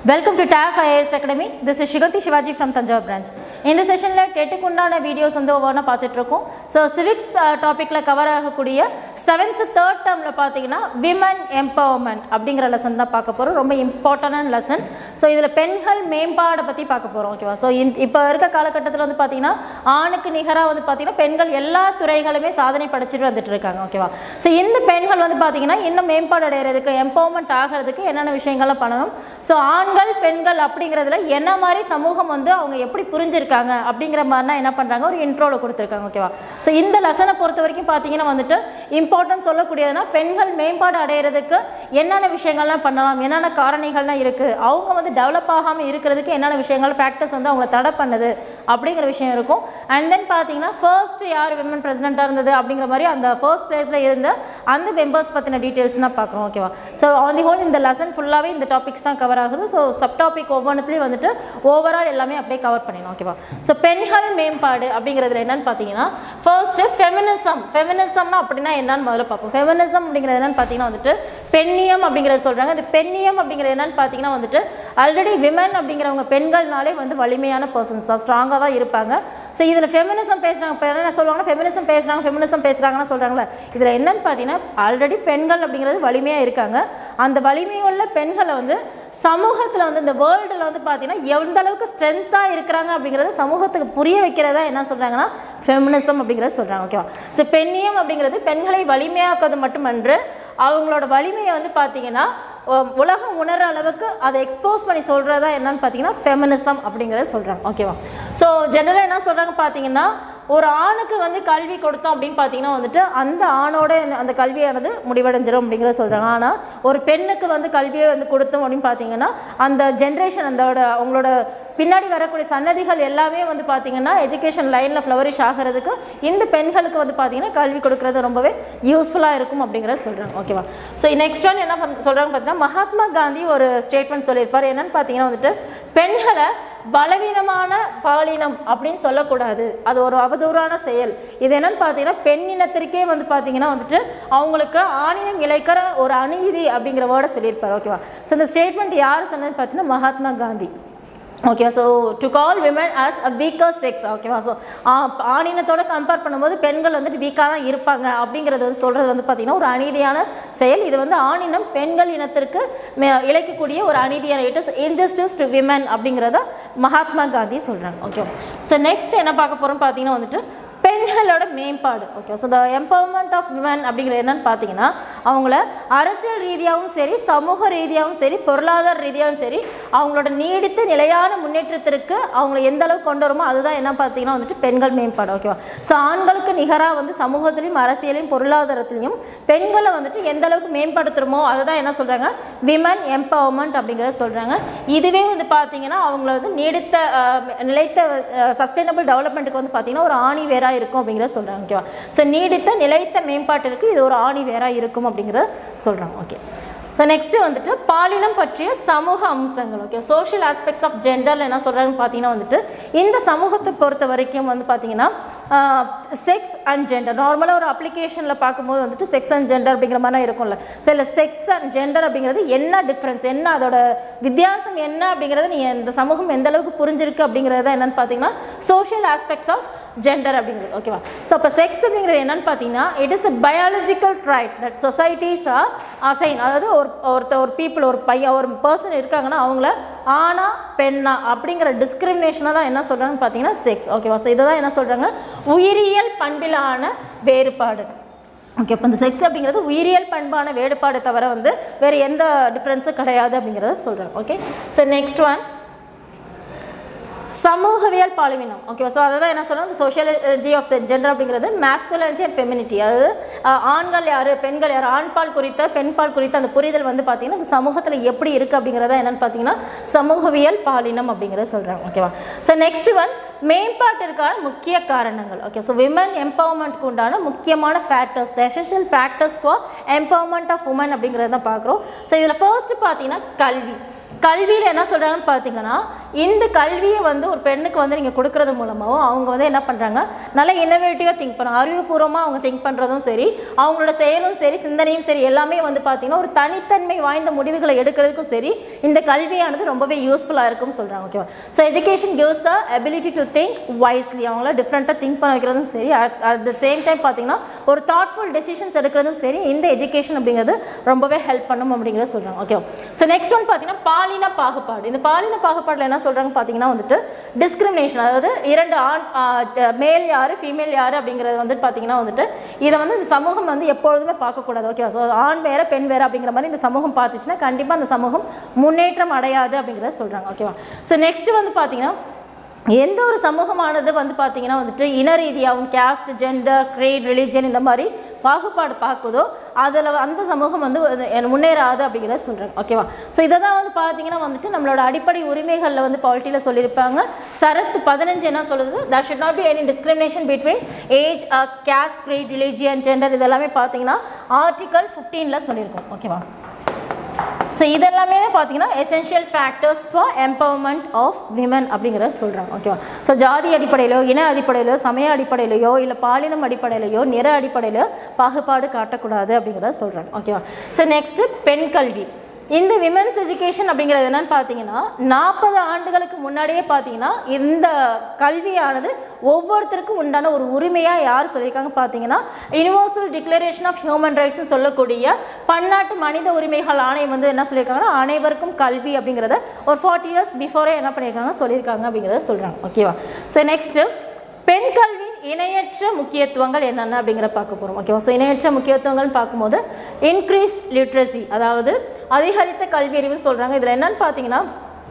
welcome to TAF IAS academy this is Suganthi Sivaji from Thanjavur branch இந்த செஷனில் டெட்டுக்கு உண்டான வீடியோஸ் வந்து ஒவ்வொன்றா பார்த்துட்ருக்கோம் ஸோ சிவிக்ஸ் டாப்பிக்கில் கவர் ஆகக்கூடிய செவன்த் தேர்ட் டேர்மில் பார்த்தீங்கன்னா விமன் எம்பவர்மெண்ட் அப்படிங்கிற லெசன் தான் பார்க்க போகிறோம் ரொம்ப இம்பார்ட்டண்டான லெசன் ஸோ இதில் பெண்கள் மேம்பாடை பற்றி பார்க்க போகிறோம் ஓகேவா ஸோ இப்போ இருக்க காலகட்டத்தில் வந்து பார்த்தீங்கன்னா ஆணுக்கு நிகராக வந்து பார்த்தீங்கன்னா பெண்கள் எல்லா துறைகளுமே சாதனை படைச்சிட்டு வந்துட்டு இருக்காங்க ஓகேவா ஸோ இந்த பெண்கள் வந்து பார்த்தீங்கன்னா இன்னும் மேம்பாடு அடைகிறதுக்கு எம்பவர்மெண்ட் ஆகிறதுக்கு என்னென்ன விஷயங்கள்லாம் பண்ணணும் ஸோ ஆண்கள் பெண்கள் அப்படிங்கிறதுல என்ன மாதிரி சமூகம் வந்து அவங்க எப்படி புரிஞ்சிருக்காங்க அப்படிங்கிற மாதிரினா என்ன பண்ணுறாங்க ஒரு இன்ட்ரோவில் கொடுத்துருக்காங்க ஓகேவா ஸோ இந்த லெசனை பொறுத்த வரைக்கும் பார்த்தீங்கன்னா வந்துட்டு இம்பார்ட்டன்ஸ் சொல்லக்கூடியதுன்னா பெண்கள் மேம்பாடு அடைகிறதுக்கு என்னென்ன விஷயங்கள்லாம் பண்ணலாம் என்னென்ன காரணிகள்லாம் இருக்குது அவங்க வந்து டெவலப் ஆகாமல் இருக்கிறதுக்கு என்னென்ன விஷயங்கள் ஃபேக்டர்ஸ் வந்து அவங்கள தடை பண்ணுது அப்படிங்கிற விஷயம் இருக்கும் அண்ட் தென் பார்த்தீங்கன்னா ஃபர்ஸ்ட் யார் விமன் பிரசிடெண்ட்டாக இருந்தது அப்படிங்கிற மாதிரி அந்த ஃபர்ஸ்ட் பிளேஸில் இருந்த அந்த மெம்பர்ஸ் பற்றின டீட்டெயில்ஸ்னால் பார்க்குறோம் ஓகேவா ஸோ ஆன் தி ஹோல் இந்த லெசன் ஃபுல்லாகவே இந்த டாபிக்ஸ் தான் கவர் ஆகுது ஸோ சப் டாபிக் ஒவ்வொன்றுத்துலேயும் வந்துட்டு ஓவரால் எல்லாமே அப்படியே கவர் பண்ணிடணும் ஓகேவா ஸோ பெண்கள் மேம்பாடு அப்படிங்கிறதுல என்னன்னு பார்த்தீங்கன்னா ஃபர்ஸ்ட்டு ஃபெமினிசம் ஃபெமினிசம்னா அப்படின்னா என்னன்னு முதல்ல பார்ப்போம் ஃபெமினிசம் அப்படிங்கிறது என்னன்னு பார்த்தீங்கன்னா வந்துட்டு பெண்ணியம் அப்படிங்கிறத சொல்கிறாங்க இந்த பெண்ணியம் அப்படிங்கிறது என்னன்னு பார்த்தீங்கன்னா வந்துட்டு ஆல்ரெடி விமன் அப்படிங்கிறவங்க பெண்கள்னாலே வந்து வலிமையான பர்சன்ஸ் தான் ஸ்ட்ராங்காக தான் இருப்பாங்க ஸோ இதில் ஃபெமினிசம் பேசுகிறாங்க இப்போ என்ன சொல்லுவாங்கன்னா ஃபெமினிசம் பேசுகிறாங்க ஃபெமினிசம் பேசுகிறாங்கன்னு சொல்கிறாங்களே இதில் என்னன்னு பார்த்தீங்கன்னா ஆல்ரெடி பெண்கள் அப்படிங்கிறது வலிமையாக இருக்காங்க அந்த வலிமையுள்ள பெண்களை வந்து சமூகத்தில் வந்து இந்த வேர்ல்டில் வந்து பார்த்தீங்கன்னா எந்த அளவுக்கு ஸ்ட்ரென்த்தாக இருக்கிறாங்க அப்படிங்கிறத சமூகத்துக்கு புரிய வைக்கிறதா என்ன சொல்கிறாங்கன்னா ஃபெமினிசம் அப்படிங்கிறத சொல்கிறாங்க ஓகேவா ஸோ பெண்ணியம் அப்படிங்கிறது பெண்களை வலிமையாக்குவது மட்டுமன்று அவங்களோட வலிமையை வந்து பார்த்தீங்கன்னா உலகம் உணர அளவுக்கு அதை எக்ஸ்போஸ் பண்ணி சொல்கிறதா என்னன்னு பார்த்தீங்கன்னா ஃபெமினிசம் அப்படிங்கிறத சொல்கிறாங்க ஓகேவா ஸோ ஜெனரலாக என்ன சொல்கிறாங்க பார்த்தீங்கன்னா ஒரு ஆணுக்கு வந்து கல்வி கொடுத்தோம் அப்படின்னு பார்த்தீங்கன்னா வந்துட்டு அந்த ஆணோட அந்த கல்வியானது முடிவடைஞ்சிடும் அப்படிங்கிறத சொல்கிறாங்க ஆனால் ஒரு பெண்ணுக்கு வந்து கல்வியை வந்து கொடுத்தோம் அப்படின்னு பார்த்தீங்கன்னா அந்த ஜென்ரேஷன் அந்தோட அவங்களோட பின்னாடி வரக்கூடிய சன்னதிகள் எல்லாமே வந்து பார்த்தீங்கன்னா எஜுகேஷன் லைனில் ஃப்ளவரிஷ் ஆகிறதுக்கு இந்த பெண்களுக்கு வந்து பார்த்தீங்கன்னா கல்வி கொடுக்குறது ரொம்பவே யூஸ்ஃபுல்லாக இருக்கும் அப்படிங்கிறத சொல்கிறாங்க ஓகேவா ஸோ நெக்ஸ்ட் ஒன் என்ன சொல்கிறாங்க பார்த்தீங்கன்னா மகாத்மா காந்தி ஒரு ஸ்டேட்மெண்ட் சொல்லியிருப்பார் என்னன்னு பார்த்தீங்கன்னா வந்துட்டு பெண்களை பலவீனமான பாலினம் அப்படின்னு சொல்லக்கூடாது அது ஒரு அவதூறான செயல் இது என்னன்னு பார்த்தீங்கன்னா பெண் இனத்திற்கே வந்து பார்த்தீங்கன்னா வந்துட்டு அவங்களுக்கு ஆணினம் இழைக்கிற ஒரு அநீதி அப்படிங்கிற வேர்டை சொல்லியிருப்பார் ஓகேவா ஸோ இந்த ஸ்டேட்மெண்ட் யார் சொன்னது பார்த்தீங்கன்னா மகாத்மா காந்தி ஓகேவா so to call women as a weaker sex ஓகேவா ஸோ ஆணினத்தோட கம்பேர் பண்ணும்போது பெண்கள் வந்துட்டு வீக்காக தான் இருப்பாங்க அப்படிங்கிறது வந்து சொல்கிறது வந்து பார்த்திங்கன்னா ஒரு அநீதியான செயல் இது வந்து ஆணினம் பெண்கள் இனத்திற்கு இழைக்கக்கூடிய ஒரு அநீதியான it is injustice to women அப்படிங்கிறத மகாத்மா காந்தி சொல்கிறாங்க ஓகே ஸோ நெக்ஸ்ட் என்ன பார்க்க போகிறோம்னு பார்த்தீங்கன்னா வந்துட்டு பெண்களோட மேம்பாடு okay so the empowerment of women அப்படிங்கிறது என்னன்னு பார்த்தீங்கன்னா அவங்கள அரசியல் ரீதியாகவும் சரி சமூக ரீதியாகவும் சரி பொருளாதார ரீதியாகவும் சரி அவங்களோட நீடித்த நிலையான முன்னேற்றத்திற்கு அவங்கள எந்த அளவுக்கு கொண்டு வருமோ அதுதான் என்ன பார்த்தீங்கன்னா வந்துட்டு பெண்கள் மேம்பாடு ஓகேவா ஸோ ஆண்களுக்கு நிகராக வந்து சமூகத்திலையும் அரசியலையும் பொருளாதாரத்திலையும் பெண்களை வந்துட்டு எந்த அளவுக்கு மேம்படுத்துகிறோமோ அதுதான் என்ன சொல்கிறாங்க விமன் எம்பவர்மெண்ட் அப்படிங்கிறத சொல்கிறாங்க இதுவே வந்து பார்த்தீங்கன்னா அவங்கள வந்து நீடித்த நிலைத்த சஸ்டைனபிள் டெவலப்மெண்ட்டுக்கு வந்து பார்த்தீங்கன்னா ஒரு ஆணி வேற வேறாக இருக்கும் அப்படிங்கிறத சொல்கிறாங்க ஓகேவா ஸோ நீடித்த நிலைத்த மேம்பாட்டிற்கு இது ஒரு ஆணி வேறாக இருக்கும் அப்படிங்கிறத சொல்கிறாங்க ஓகே ஸோ நெக்ஸ்ட்டு வந்துட்டு பாலினம் பற்றிய சமூக அம்சங்கள் ஓகே சோஷியல் ஆஸ்பெக்ட்ஸ் ஆஃப் ஜெண்டரில் என்ன சொல்கிறாங்கன்னு பார்த்தீங்கன்னா வந்துட்டு இந்த சமூகத்தை பொறுத்த வரைக்கும் வந்து பார்த்தீங்கன்னா செக்ஸ் அண்ட் ஜெண்டர் நார்மலாக ஒரு அப்ளிகேஷனில் பார்க்கும்போது வந்துட்டு செக்ஸ் அண்ட் ஜெண்டர் அப்படிங்கிற மாதிரி இருக்கும்ல ஸோ இல்லை செக்ஸ் அண்ட் ஜெண்டர் அப்படிங்கிறது என்ன டிஃப்ரென்ஸ் என்ன அதோட வித்தியாசம் என்ன அப்படிங்கிறத நீங்கள் இந்த சமூகம் எந்த அளவுக்கு புரிஞ்சிருக்கு அப்படிங்கிறது என்னன்னு பார்த்தீங்கன்னா சோஷியல் ஆஸ்பெக்ட்ஸ் ஆஃப் ஜெண்டர் அப்படிங்கிறது ஓகேவா ஸோ அப்போ செக்ஸ் அப்படிங்கிறது என்னன்னு பார்த்தீங்கன்னா it is a biological trait that societies are assign அதாவது ஒரு ஒருத்த ஒரு பீப்புள் ஒரு பையன் ஒரு பர்சன் இருக்காங்கன்னா அவங்கள ஆணா பெண்ணா அப்படிங்கிற டிஸ்கிரிமினேஷனாக தான் என்ன சொல்கிறாங்கன்னு பார்த்தீங்கன்னா செக்ஸ் ஓகேவா ஸோ இதை தான் என்ன சொல்கிறாங்க உயிரியல் பண்பிலான வேறுபாடு ஓகே இப்போ இந்த செக்ஸ் அப்படிங்கிறது உயிரியல் பண்பான வேறுபாடு தவிர வந்து வேறு எந்த டிஃப்ரென்ஸும் கிடையாது அப்படிங்கிறத சொல்கிறாங்க ஓகே ஸோ நெக்ஸ்ட் ஒன் சமூகவியல் பாலிவினம் ஓகேவா ஸோ அதை தான் என்ன சொல்கிறோம் சோஷியலஜி ஆஃப் ஜெண்டர் அப்படிங்கிறது மேஸ்குலனிட்டி அண்ட் ஃபெமினிட்டி அதாவது ஆண்கள் யார் பெண்கள் யார் ஆண்பால் குறித்த பெண்பால் குறித்த அந்த புரிதல் வந்து பார்த்திங்கன்னா இந்த சமூகத்தில் எப்படி இருக்குது அப்படிங்கிறத என்னென்னு பார்த்தீங்கன்னா சமூகவியல் பாலினம் அப்படிங்கிறத சொல்கிறாங்க ஓகேவா ஸோ நெக்ஸ்ட் ஒன் மேம்பாட்டிற்கான முக்கிய காரணங்கள் ஓகே ஸோ விமன் எம்பவர்மெண்ட்க்கு உண்டான முக்கியமான factors the essential factors for empowerment of women அப்படிங்கிறத தான் பார்க்குறோம் ஸோ இதில் ஃபர்ஸ்ட் பார்த்தீங்கன்னா கல்வி கல்வியில் என்ன சொல்கிறாங்கன்னு பார்த்தீங்கன்னா இந்த கல்வியை வந்து ஒரு பெண்ணுக்கு வந்து நீங்கள் கொடுக்கறது மூலமாகவும் அவங்க வந்து என்ன பண்ணுறாங்க நல்ல இன்னோவேட்டிவாக திங்க் பண்ணுறாங்க அறிவுபூர்வமாக அவங்க திங்க் பண்ணுறதும் சரி அவங்களோட செயலும் சரி சிந்தனையும் சரி எல்லாமே வந்து பார்த்தீங்கன்னா ஒரு தனித்தன்மை வாய்ந்த முடிவுகளை எடுக்கிறதுக்கும் சரி இந்த கல்வியானது ரொம்பவே யூஸ்ஃபுல்லாக இருக்கும்னு சொல்கிறாங்க ஓகேவா so education gives the ability to think wisely அவங்கள டிஃப்ரெண்ட்டாக திங்க் பண்ண வைக்கிறதும் சரி அட் த சேம் டைம் பார்த்தீங்கன்னா ஒரு தாட்ஃபுல் டெசிஷன்ஸ் எடுக்கிறதும் சரி இந்த எஜுகேஷன் அப்படிங்கிறது ரொம்பவே ஹெல்ப் பண்ணும் அப்படிங்கிறத சொல்கிறாங்க ஓகேவா ஸோ நெக்ஸ்ட் ஒன் பார்த்தீங்கன்னா பாலின பாகுபாடு இந்த பாலின பாகுபாடில் என்ன சொல்கிறாங்க பார்த்தீங்கன்னா வந்துட்டு டிஸ்கிரிமினேஷன் அதாவது இரண்டு ஆண் மேல் யார் ஃபீமேல் யார் அப்படிங்கிறது வந்து பார்த்தீங்கன்னா வந்துட்டு இதை வந்து இந்த சமூகம் வந்து எப்பொழுதுமே பார்க்கக்கூடாது ஓகேவா ஸோ ஆண் வேற பெண் வேற அப்படிங்கிற மாதிரி இந்த சமூகம் பார்த்துச்சுன்னா கண்டிப்பாக அந்த சமூகம் முன்னேற்றம் அடையாது அப்படிங்கிறத சொல்கிறாங்க ஓகேவா ஸோ நெக்ஸ்ட் வந்து பார்த்தீங்கன்னா எந்த ஒரு சமூகமானது வந்து பார்த்தீங்கன்னா வந்துட்டு இன ரீதியாகவும் கேஸ்ட் ஜெண்டர் கிரேட் ரிலிஜன் இந்த மாதிரி பாகுபாடு பார்க்குதோ அதில் அந்த சமூகம் வந்து அது முன்னேறாது அப்படிங்கிறத சொல்கிறாங்க ஓகேவா ஸோ இதை தான் வந்து பார்த்தீங்கன்னா வந்துட்டு நம்மளோட அடிப்படை உரிமைகளில் வந்து பாலிட்டியில் சொல்லியிருப்பாங்க சரத் பதினஞ்சு என்ன சொல்லுது that should not be any discrimination between age caste creed religion gender இதெல்லாமே பார்த்தீங்கன்னா ஆர்டிகல் ஃபிஃப்டீனில் சொல்லியிருக்கோம் ஓகேவா ஸோ இதெல்லாமே பார்த்தீங்கன்னா essential factors for empowerment of women அப்படிங்கிறத சொல்கிறாங்க ஓகேவா ஸோ ஜாதி அடிப்படையிலோ இன அடிப்படையிலோ சமய அடிப்படையிலையோ இல்லை பாலினம் அடிப்படையிலையோ நிற அடிப்படையிலோ பாகுபாடு காட்டக்கூடாது அப்படிங்கிறத சொல்கிறாங்க ஓகேவா ஸோ நெக்ஸ்ட்டு பெண் கல்வி இந்த விமென்ஸ் எஜுகேஷன் அப்படிங்கிறது என்னன்னு பார்த்தீங்கன்னா நாற்பது ஆண்டுகளுக்கு முன்னாடியே பார்த்தீங்கன்னா இந்த கல்வியானது ஒவ்வொருத்தருக்கும் உண்டான ஒரு உரிமையாக யார் சொல்லியிருக்காங்க பார்த்தீங்கன்னா யுனிவர்சல் டிக்ளரேஷன் ஆஃப் ஹியூமன் ரைட்ஸ்னு சொல்லக்கூடிய பன்னாட்டு மனித உரிமைகள் ஆணையம் வந்து என்ன சொல்லியிருக்காங்கன்னா அனைவருக்கும் கல்வி அப்படிங்கிறத ஒரு ஃபார்ட்டி இயர்ஸ் பிஃபோரே என்ன பண்ணியிருக்காங்க சொல்லியிருக்காங்க அப்படிங்கிறத சொல்கிறாங்க ஓகேவா ஸோ நெக்ஸ்ட்டு பெண் கல்வியின் இணையற்ற முக்கியத்துவங்கள் என்னென்ன அப்படிங்கிற பார்க்க போகிறோம் ஓகேவா ஸோ இணையற்ற முக்கியத்துவங்கள்னு பார்க்கும்போது இன்க்ரீஸ் லிட்ரஸி அதாவது அதிகரித்த கல்வி அறிவு சொல்கிறாங்க இதில் என்னன்னு பார்த்தீங்கன்னா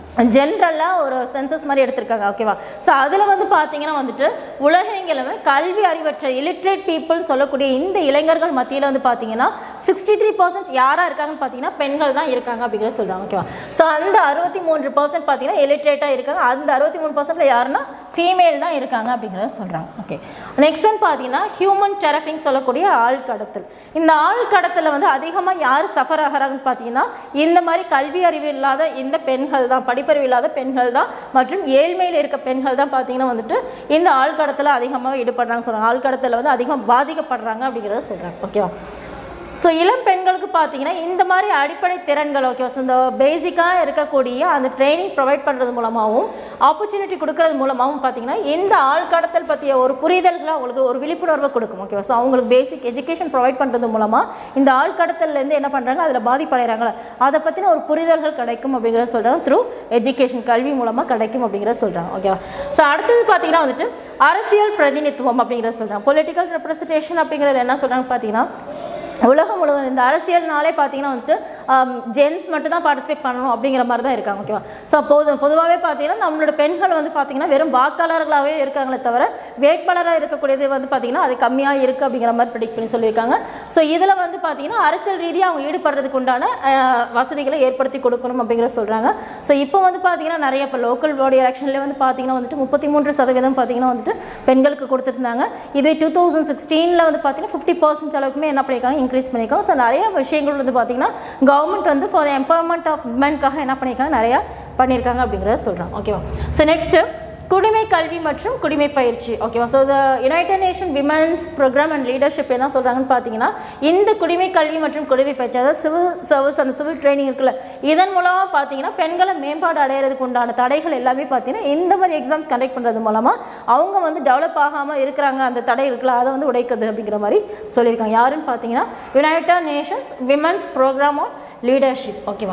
ஜென்ரலாக ஒரு சென்சஸ் மாதிரி எடுத்திருக்காங்க ஓகேவா ஸோ அதில் வந்து பார்த்தீங்கன்னா வந்துட்டு உலகெங்கிலும் கல்வி அறிவற்ற இலிட்ரேட் பீப்புள்னு சொல்லக்கூடிய இந்த இளைஞர்கள் மத்தியில் வந்து பார்த்தீங்கன்னா சிக்ஸ்டி த்ரீ பர்சன்ட் யாராக இருக்காங்கன்னு பார்த்தீங்கன்னா பெண்கள் தான் இருக்காங்க அப்படிங்கிற சொல்கிறாங்க ஓகேவா ஸோ அந்த அறுபத்தி மூன்று பர்சன்ட் பார்த்தீங்கன்னா இலிட்ரேட்டாக இருக்காங்க அந்த அறுபத்தி மூணு பர்சன்ட்ல யாருன்னா ஃபீமேல் தான் இருக்காங்க அப்படிங்கிறத சொல்கிறாங்க ஓகே நெக்ஸ்ட் ஒன் பார்த்தீங்கன்னா ஹியூமன் டெரஃபிங் சொல்லக்கூடிய ஆள் கடத்தல் இந்த ஆள் கடத்தலில் வந்து அதிகமாக யார் சஃபர் ஆகிறாங்கன்னு பார்த்தீங்கன்னா இந்த மாதிரி கல்வி அறிவு இல்லாத இந்த பெண்கள் தான் படிப்பறிவு இல்லாத பெண்கள் தான் மற்றும் ஏழ்மையில் இருக்க பெண்கள் தான் பார்த்தீங்கன்னா வந்துட்டு இந்த ஆள் கடத்தல அதிகமாக ஈடுபடுறாங்க சொல்கிறாங்க ஆள் கடத்தல வந்து அதிகம் பாதிக்கப்படுறாங்க அப்படிங்கிறத சொல்கிறாங்க ஓகேவா ஸோ இளம் பெண்களுக்கு பார்த்தீங்கன்னா இந்த மாதிரி அடிப்படை திறன்கள் ஓகே ஸோ இந்த பேசிக்காக இருக்கக்கூடிய அந்த ட்ரைனிங் ப்ரொவைட் பண்ணுறது மூலமாகவும் ஆப்பர்ச்சுனிட்டி கொடுக்கறது மூலமாகவும் பார்த்தீங்கன்னா இந்த ஆள்கடத்தல் பற்றிய ஒரு புரிதல்களை அவங்களுக்கு ஒரு விழிப்புணர்வை கொடுக்கும் ஓகேவா ஸோ அவங்களுக்கு பேசிக் எஜுகேஷன் ப்ரொவைட் பண்ணுறது மூலமாக இந்த ஆள்கடத்தல்லேருந்து என்ன பண்ணுறாங்க அதில் பாதிப்படைகிறாங்களா அதை பற்றின ஒரு புரிதல்கள் கிடைக்கும் அப்படிங்கிறத சொல்கிறாங்க த்ரூ எஜுகேஷன் கல்வி மூலமாக கிடைக்கும் அப்படிங்கிறத சொல்கிறாங்க ஓகேவா ஸோ அடுத்தது பார்த்தீங்கன்னா வந்துட்டு அரசியல் பிரதிநிதித்துவம் அப்படிங்கிறத சொல்கிறாங்க பொலிட்டிக்கல் ரெப்ரஸன்டேஷன் அப்படிங்கிறது என்ன சொல்கிறாங்க பார்த்தீங்கன்னா உலகம் முழுவதும் இந்த அரசியல்னாலே பார்த்தீங்கன்னா வந்துட்டு ஜென்ஸ் மட்டும் தான் பார்ட்டிசிபேட் பண்ணணும் அப்படிங்கிற மாதிரி தான் இருக்காங்க ஓகேவா ஸோ பொது பொதுவாகவே பார்த்தீங்கன்னா நம்மளோட பெண்கள் வந்து பார்த்தீங்கன்னா வெறும் வாக்காளர்களாகவே இருக்காங்களே தவிர வேட்பாளராக இருக்கக்கூடியது வந்து பார்த்தீங்கன்னா அது கம்மியாக இருக்குது அப்படிங்கிற மாதிரி ப்ரிடிக்ட் பண்ணி சொல்லியிருக்காங்க ஸோ இதில் வந்து பார்த்தீங்கன்னா அரசியல் ரீதியாக அவங்க ஈடுபடுறதுக்கு உண்டான அஹ், வசதிகளை ஏற்படுத்தி கொடுக்கணும் அப்படிங்கிற சொல்கிறாங்க ஸோ இப்போ வந்து பார்த்தீங்கன்னா நிறைய இப்போ லோக்கல் பாடி எலெக்ஷன்லேயே வந்து பார்த்தீங்கன்னா வந்துட்டு முப்பத்தி மூன்று சதவீதம் பார்த்தீங்கன்னா வந்துட்டு பெண்களுக்கு கொடுத்துருந்தாங்க இதே டூ தௌசண்ட் சிக்ஸ்டீனில் வந்து பார்த்தீங்கன்னா ஃபிஃப்டி பர்சன்ட் அளவுக்குமே என்ன பண்ணியிருக்காங்க இன்க்ரீஸ் பண்ணியிருக்காங்க ஸோ நிறைய விஷயங்கள் வந்து பார்த்தீங்கன்னா கவர்மெண்ட் வந்து ஃபார் எம்பவர்மெண்ட் ஆஃப் உமனுக்காக என்ன பண்ணியிருக்காங்க நிறையா பண்ணியிருக்காங்க அப்படிங்கிறத சொல்கிறாங்க ஓகேவா ஸோ நெக்ஸ்ட்டு குடிமை கல்வி மற்றும் குடிமை பயிற்சி ஓகேவா so the United Nation Women's programme and leadership என்ன சொல்கிறாங்கன்னு பார்த்தீங்கன்னா இந்த குடிமை கல்வி மற்றும் குடிமை பயிற்சி அதாவது சிவில் சர்வீஸ் அந்த சிவில் ட்ரைனிங் இருக்குல்ல இதன் மூலமாக பார்த்தீங்கன்னா பெண்களை மேம்பாடு அடையிறதுக்கு உண்டான தடைகள் எல்லாமே பார்த்தீங்கன்னா இந்த மாதிரி எக்ஸாம்ஸ் கண்டக்ட் பண்ணுறது மூலமாக அவங்க வந்து டெவலப் ஆகாமல் இருக்கிறாங்க அந்த தடை இருக்குல்ல அதை வந்து உடைக்குது அப்படிங்கிற மாதிரி சொல்லியிருக்காங்க யாருன்னு பார்த்தீங்கன்னா United Nations Women's programme on leadership ஓகேவா